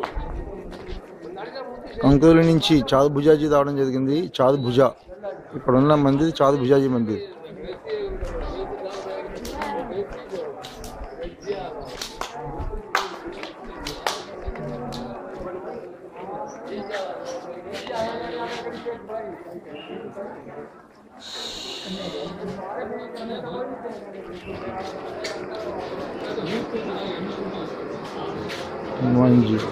కంకోలి నుంచి చాదు భుజాజీ రావడం జరిగింది చాదు భుజ ఇక్కడ ఉన్న మందిర్ చాదు భుజాజీ మందిర్ హనుమాన్ జీ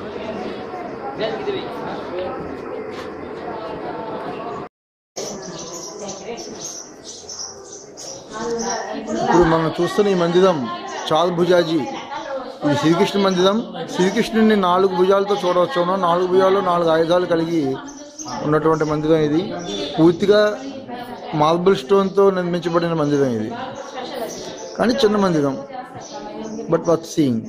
ఇప్పుడు మనం చూస్తున్న ఈ మందిరం చాద్ భుజాజీ ఇది శ్రీకృష్ణ మందిరం శ్రీకృష్ణుని నాలుగు భుజాలతో చూడవచ్చు నాలుగు భుజాలు నాలుగు ఆయుధాలు కలిగి ఉన్నటువంటి మందిరం ఇది పూర్తిగా మార్బుల్ స్టోన్తో నిర్మించబడిన మందిరం ఇది కానీ చిన్న మందిరం బట్ వాట్ సీయింగ్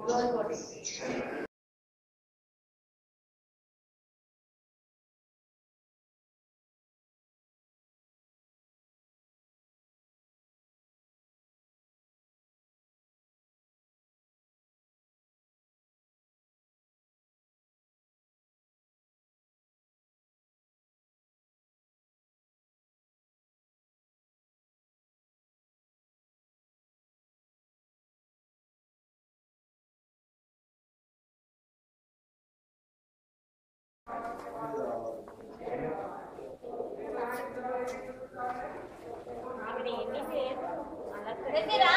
దగ్గరా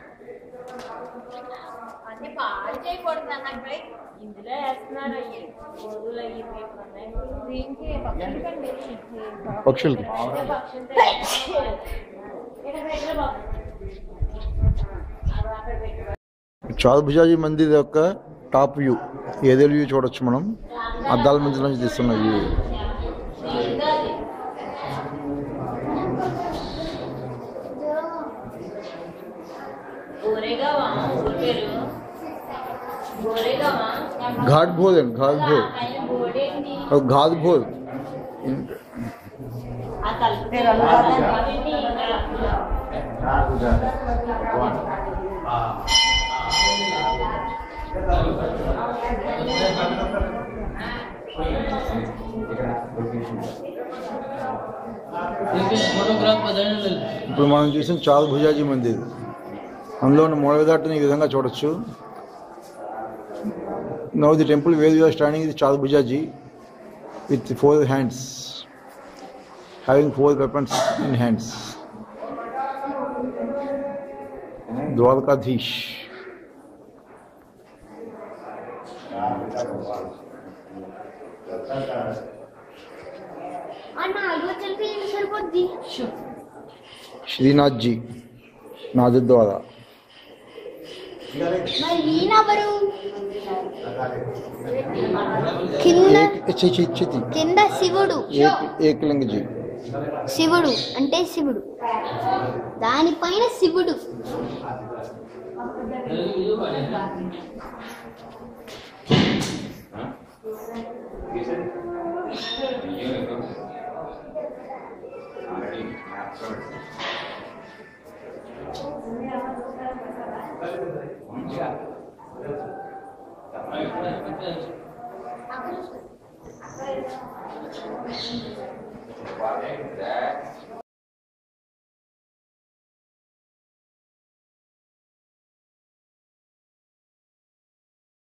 అన్ని పాడు చేయకూడదు అన్నట్టు ఇందులో వేస్తున్నారు అయ్యి గోధులు అయ్యి దీనికి పక్షులకండి పక్షులకి చాద్ భుజాజీ మందిర్ యొక్క టాప్ వ్యూ ఏదో వ్యూ చూడొచ్చు మనం అద్దాల మధ్య నుంచి తీస్తున్న వ్యూ గోరేగావా ఊరి పేరు గోరేగావా ఘాట్ భోల్ అండి ఘాట్ భోల్ ఆయన గోడేంటి और घात भोल ఆ తలుపు అవన్నీ फोटोग्राफ बदलने लगे ఇప్పుడు మనం చూసిన చాద్ భుజాజీ మందిర్ అందులో ఉన్న మూలవిదాటుని ఈ విధంగా చూడొచ్చు now the temple where you are standing ఇది Chaturbhuja with four hands having four weapons in hands Dwarkadhish అన్న నాలుగో తెలిపి ఎన్ని సరిపోద్ది శ్రీనాథ్జీ నాథద్వారా మరి ఈయనెవరు కింద చి- చి- చితి కింద శివుడు ఏక్ ఏకలింగజీ శివుడు అంటే శివుడు దానిపైన శివుడు What is that?